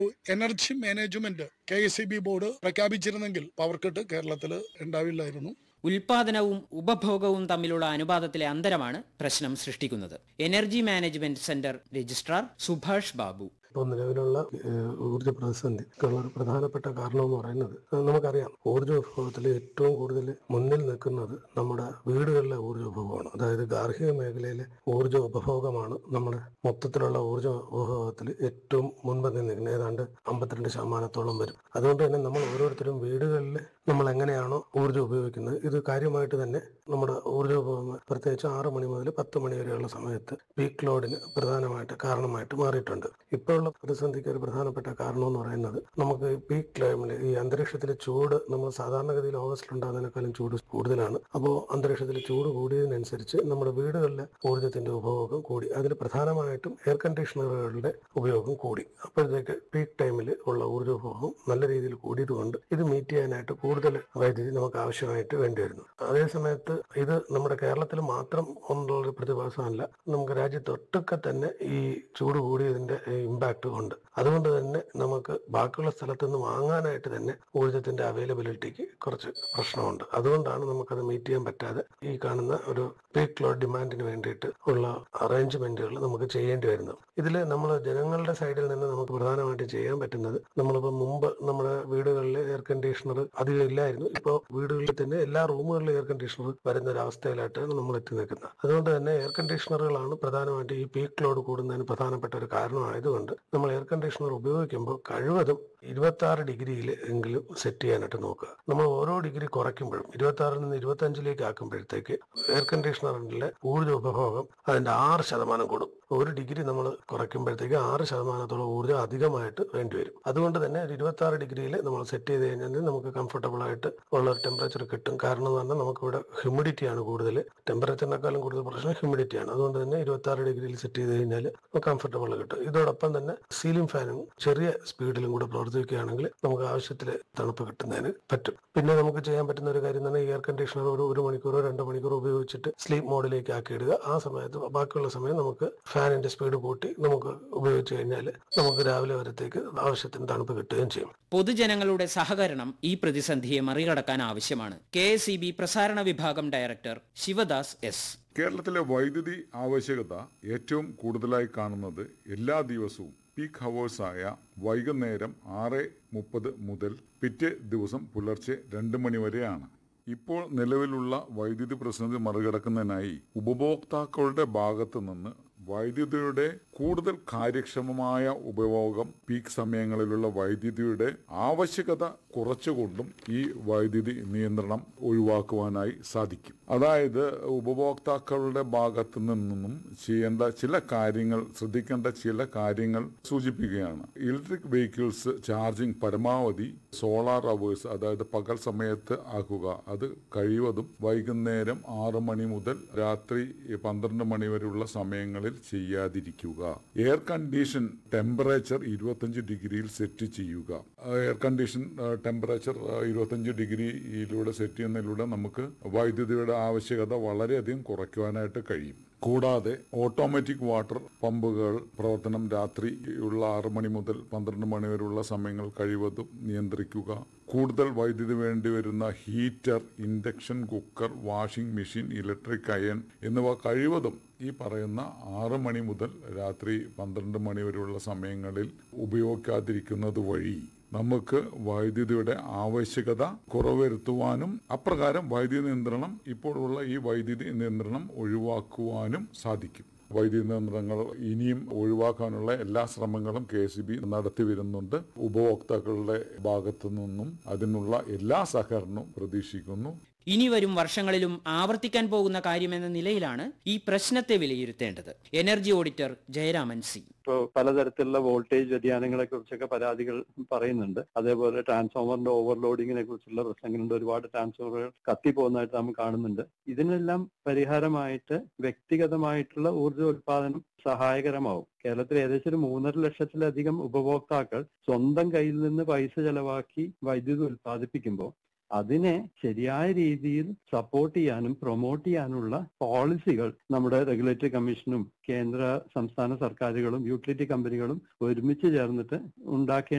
energy management K S B board പ്രഖ്യാപിച്ചിരുന്നെങ്കിൽ power cut കേരളത്തിൽ ഉണ്ടാവില്ലായിരുന്നു ഉൽപാദനവും ഉപഭോഗവും തമ്മിലുള്ള അനുപാതത്തിലെ അന്തരമാണ് പ്രശ്നം സൃഷ്ടിക്കുന്നത് energy management centre registrar Subhash Babu ഇപ്പോൾ നിലവിലുള്ള ഏഹ്, ഊർജ്ജ പ്രതിസന്ധിക്കുള്ള ഒരു പ്രധാനപ്പെട്ട കാരണം എന്ന് പറയുന്നത് ഏഹ്, നമുക്കറിയാം ഊർജ്ജ വിഭവത്തിൽ ഏറ്റവും കൂടുതൽ മുന്നിൽ നിൽക്കുന്നത് നമ്മുടെ വീടുകളിലെ ഊർജ്ജ ഉപഭോഗമാണ് അതായത് ഗാർഹിക മേഖലയിലെ ഊർജ്ജ ഉപഭോഗമാണ് നമ്മുടെ മൊത്തത്തിലുള്ള ഊർജ്ജ ഉപഭോഗത്തിൽ ഏറ്റവും മുൻപന്തിൽ നിൽക്കുന്നത് ഏതാണ്ട് അമ്പത്തിരണ്ട് ശതമാനത്തോളം വരും അതുകൊണ്ട് തന്നെ നമ്മൾ ഓരോരുത്തരും വീടുകളിൽ നമ്മൾ എങ്ങനെയാണോ ഊർജ്ജം ഉപയോഗിക്കുന്നത് ഇത് കാര്യമായിട്ട് തന്നെ നമ്മുടെ ഊർജ്ജ ഉപഭോഗം പ്രത്യേകിച്ച് ആറ് മണി മുതൽ പത്ത് മണി വരെയുള്ള സമയത്ത് പീക്ക് ലോഡിന് പ്രധാനമായിട്ട് കാരണമായിട്ട് മാറിയിട്ടുണ്ട് ഇപ്പോഴുള്ള പ്രതിസന്ധിക്ക് ഒരു പ്രധാനപ്പെട്ട കാരണം എന്ന് പറയുന്നത് നമുക്ക് പീക്ക് ടൈമിൽ ഈ അന്തരീക്ഷത്തിലെ ചൂട് നമ്മൾ സാധാരണഗതിയിൽ ഓഗസ്റ്റിൽ ഉണ്ടാകുന്നതിനേക്കാളും ചൂട് കൂടുതലാണ് അപ്പോൾ അന്തരീക്ഷത്തിൽ ചൂട് കൂടിയതിനനുസരിച്ച് നമ്മുടെ വീടുകളിലെ ഊർജ്ജത്തിന്റെ ഉപഭോഗം കൂടി അതിൽ പ്രധാനമായിട്ടും എയർ കണ്ടീഷണറുകളുടെ ഉപയോഗം കൂടി അപ്പോഴത്തേക്ക് പീക്ക് ടൈമിൽ ഉള്ള ഊർജ്ജ ഉപഭോഗം നല്ല രീതിയിൽ കൂടിയതുകൊണ്ട് ഇത് മീറ്റ് ചെയ്യാനായിട്ട് കൂടുതൽ വൈദ്യുതി നമുക്ക് ആവശ്യമായിട്ട് വേണ്ടി വരുന്നു അതേ സമയത്ത് ഇത് നമ്മുടെ കേരളത്തിൽ മാത്രം ഉള്ള ഒരു പ്രതിഭാസമല്ല നമുക്ക് രാജ്യത്തൊട്ടൊക്കെ തന്നെ ഈ ചൂട് കൂടിയതിന്റെ ഇമ്പാക്ട് ഉണ്ട് അതുകൊണ്ട് തന്നെ നമുക്ക് ബാക്കിയുള്ള സ്ഥലത്ത് നിന്ന് വാങ്ങാനായിട്ട് തന്നെ ഊർജത്തിന്റെ അവൈലബിലിറ്റിക്ക് കുറച്ച് പ്രശ്നമുണ്ട് അതുകൊണ്ടാണ് നമുക്കത് മീറ്റ് ചെയ്യാൻ പറ്റാതെ ഈ കാണുന്ന ഒരു പീക്ക് ലോഡ് ഡിമാൻഡിന് വേണ്ടിയിട്ട് ഉള്ള അറേഞ്ച്മെന്റുകൾ നമുക്ക് ചെയ്യേണ്ടി വരുന്നത് ഇതിൽ നമ്മൾ ജനങ്ങളുടെ സൈഡിൽ നിന്ന് നമുക്ക് പ്രധാനമായിട്ട് ചെയ്യാൻ പറ്റുന്നത് നമ്മളിപ്പോൾ മുമ്പ് നമ്മുടെ വീടുകളിൽ എയർ കണ്ടീഷണർ അധികം ഇല്ലായിരുന്നു ഇപ്പോൾ വീടുകളിൽ തന്നെ എല്ലാ റൂമുകളിലും എയർ കണ്ടീഷണർ വരുന്ന ഒരു അവസ്ഥയിലായിട്ടാണ് നമ്മൾ എത്തി നിൽക്കുന്നത് അതുകൊണ്ട് തന്നെ എയർ കണ്ടീഷണറുകളാണ് പ്രധാനമായിട്ട് ഈ പീക്ക് ലോഡ് കൂടുന്നതിന് പ്രധാനപ്പെട്ട ഒരു കാരണമായതുകൊണ്ട് നമ്മൾ എയർ കണ്ടീഷണർ ഉപയോഗിക്കുമ്പോൾ കഴിവതും ഇരുപത്തി ആറ് ഡിഗ്രിയിൽ എങ്കിലും സെറ്റ് ചെയ്യാനായിട്ട് നോക്കുക നമ്മൾ ഓരോ ഡിഗ്രി കുറയ്ക്കുമ്പോഴും ഇരുപത്തി ആറിൽ നിന്ന് ഇരുപത്തി അഞ്ചിലേക്ക് ആക്കുമ്പോഴത്തേക്ക് എയർ കണ്ടീഷണറിന്റെ ഊർജ്ജ ഉപഭോഗം അതിന്റെ ആറ് ശതമാനം കൂടും ഒരു ഡിഗ്രി നമ്മൾ കുറയ്ക്കുമ്പോഴത്തേക്ക് ആറ് ശതമാനത്തോളം ഊർജ്ജം അധികമായിട്ട് വേണ്ടി വരും അതുകൊണ്ട് തന്നെ ഒരു ഇരുപത്തി ആറ് ഡിഗ്രിയിൽ നമ്മൾ സെറ്റ് ചെയ്ത് കഴിഞ്ഞാൽ നമുക്ക് കംഫർട്ടബിൾ ആയിട്ട് ഉള്ള ഒരു ടെമ്പറേച്ചർ കിട്ടും കാരണം എന്ന് പറഞ്ഞാൽ നമുക്ക് ഇവിടെ ഹ്യൂമിഡിറ്റി ആണ് കൂടുതൽ ടെമ്പറേച്ചറിനേക്കാളും കൂടുതൽ പ്രശ്നം ഹ്യൂമിഡിറ്റി ആണ് അതുകൊണ്ട് തന്നെ ഇരുപത്തി ആറ് ഡിഗ്രിയിൽ സെറ്റ് ചെയ്ത് കഴിഞ്ഞാൽ കംഫർട്ടബിൾ കിട്ടും ഇതോടൊപ്പം തന്നെ സീലിംഗ് ഫാനും ചെറിയ സ്പീഡിലും കൂടെ പ്രവർത്തിക്കുകയാണെങ്കിൽ നമുക്ക് ആവശ്യത്തിൽ തണുപ്പ് കിട്ടുന്നതിന് പറ്റും പിന്നെ നമുക്ക് ചെയ്യാൻ പറ്റുന്ന ഒരു കാര്യം തന്നെ എയർ കണ്ടീഷണർ ഒരു ഒരു മണിക്കൂറോ രണ്ട് മണിക്കൂറോ ഉപയോഗിച്ചിട്ട് സ്ലീപ്പ് മോഡിലേക്ക് ആക്കി ഇടുക ആ സമയത്ത് ബാക്കിയുള്ള സമയം നമുക്ക് ഫാനിന്റെ സ്പീഡ് കൂട്ടി നമുക്ക് ഉപയോഗിച്ച് കഴിഞ്ഞാൽ നമുക്ക് രാവിലെ വരത്തേക്ക് ആവശ്യത്തിന് തണുപ്പ് കിട്ടുകയും ചെയ്യും പൊതുജനങ്ങളുടെ സഹകരണം ഈ പ്രതിസന്ധിയെ മറികടക്കാൻ ആവശ്യമാണ് കെ എസ് ഇ ബി പ്രസാരണ വിഭാഗം ഡയറക്ടർ ശിവദാസ് എസ് കേരളത്തിലെ വൈദ്യുതി ആവശ്യകത ഏറ്റവും കൂടുതലായി കാണുന്നത് എല്ലാ ദിവസവും പീക്ക് ഹവേഴ്സായ വൈകുന്നേരം ആറ് മുപ്പത് മുതൽ പിറ്റേ ദിവസം പുലർച്ചെ രണ്ട് മണി വരെയാണ് ഇപ്പോൾ നിലവിലുള്ള വൈദ്യുതി പ്രതിസന്ധി മറികടക്കുന്നതിനായി ഉപഭോക്താക്കളുടെ ഭാഗത്തു നിന്ന് വൈദ്യുതിയുടെ കൂടുതൽ കാര്യക്ഷമമായ ഉപയോഗം പീക്ക് സമയങ്ങളിലുള്ള വൈദ്യുതിയുടെ ആവശ്യകത കുറച്ചുകൊണ്ടും ഈ വൈദ്യുതി നിയന്ത്രണം ഒഴിവാക്കുവാനായി സാധിക്കും അതായത് ഉപഭോക്താക്കളുടെ ഭാഗത്തു നിന്നും ചെയ്യേണ്ട ചില കാര്യങ്ങൾ ശ്രദ്ധിക്കേണ്ട ചില കാര്യങ്ങൾ സൂചിപ്പിക്കുകയാണ് ഇലക്ട്രിക് വെഹിക്കിൾസ് ചാർജിംഗ് പരമാവധി സോളാർ അവേഴ്സ് അതായത് പകൽ സമയത്ത് ആക്കുക അത് കഴിവതും വൈകുന്നേരം ആറ് മണി മുതൽ രാത്രി പന്ത്രണ്ട് മണി വരെയുള്ള സമയങ്ങളിൽ ചെയ്യാതിരിക്കുക എയർ കണ്ടീഷൻ ടെമ്പറേച്ചർ ഇരുപത്തഞ്ച് ഡിഗ്രിയിൽ സെറ്റ് ചെയ്യുക എയർ കണ്ടീഷൻ ടെമ്പറേച്ചർ ഇരുപത്തഞ്ച് ഡിഗ്രിയിലൂടെ സെറ്റ് ചെയ്യുന്നതിലൂടെ നമുക്ക് വൈദ്യുതിയുടെ ആവശ്യകത വളരെയധികം കുറയ്ക്കുവാനായിട്ട് കഴിയും കൂടാതെ ഓട്ടോമാറ്റിക് വാട്ടർ പമ്പുകൾ പ്രവർത്തനം രാത്രിയുള്ള ആറ് മണി മുതൽ പന്ത്രണ്ട് മണി വരെയുള്ള സമയങ്ങൾ കഴിവതും നിയന്ത്രിക്കുക കൂടുതൽ വൈദ്യുതി വേണ്ടി വരുന്ന heater induction cooker washing machine electric iron എന്നിവ കഴിവതും ഈ പറയുന്ന ആറ് മണി മുതൽ രാത്രി പന്ത്രണ്ട് മണി വരെയുള്ള സമയങ്ങളിൽ ഉപയോഗിക്കാതിരിക്കുന്നത് വഴി നമുക്ക് വൈദ്യുതിയുടെ ആവശ്യകത കുറവരുത്തുവാനും അപ്രകാരം വൈദ്യുതി നിയന്ത്രണം ഇപ്പോഴുള്ള ഈ വൈദ്യുതി നിയന്ത്രണം ഒഴിവാക്കുവാനും സാധിക്കും വൈദ്യുതി നിയന്ത്രണങ്ങൾ ഇനിയും ഒഴിവാക്കാനുള്ള എല്ലാ ശ്രമങ്ങളും കെ സി ബി നടത്തി വരുന്നുണ്ട് ഉപഭോക്താക്കളുടെ ഭാഗത്തു നിന്നും അതിനുള്ള എല്ലാ സഹകരണവും പ്രതീക്ഷിക്കുന്നു ഇനി വരും വർഷങ്ങളിലും ആവർത്തിക്കാൻ പോകുന്ന കാര്യമെന്ന നിലയിലാണ് ഈ പ്രശ്നത്തെ വിലയിരുത്തേണ്ടത് എനർജി ഓഡിറ്റർ ജയരാമൻ സി ഇപ്പോൾ പലതരത്തിലുള്ള വോൾട്ടേജ് വ്യതിയാനങ്ങളെ കുറിച്ചൊക്കെ പരാതികൾ പറയുന്നുണ്ട് അതേപോലെ ട്രാൻസ്ഫോമറിന്റെ ഓവർലോഡിങ്ങിനെ കുറിച്ചുള്ള പ്രശ്നങ്ങളുണ്ട് ഒരുപാട് ട്രാൻസ്ഫോമറുകൾ കത്തിപ്പോകുന്നതായിട്ട് നാം കാണുന്നുണ്ട് ഇതിനെല്ലാം പരിഹാരമായിട്ട് വ്യക്തിഗതമായിട്ടുള്ള ഊർജ്ജ ഉൽപാദനം സഹായകരമാവും കേരളത്തിൽ ഏകദേശം ഒരു മൂന്നര ലക്ഷത്തിലധികം ഉപഭോക്താക്കൾ സ്വന്തം കയ്യിൽ നിന്ന് പൈസ ചെലവാക്കി വൈദ്യുതി ഉൽപ്പാദിപ്പിക്കുമ്പോൾ അതിനെ ശരിയായ രീതിയിൽ സപ്പോർട്ട് ചെയ്യാനും പ്രൊമോട്ട് ചെയ്യാനുള്ള പോളിസികൾ നമ്മുടെ റെഗുലേറ്ററി കമ്മീഷനും കേന്ദ്ര സംസ്ഥാന സർക്കാരുകളും യൂട്ടിലിറ്റി കമ്പനികളും ഒരുമിച്ച് ചേർന്നിട്ട് ഉണ്ടാക്കേണ്ട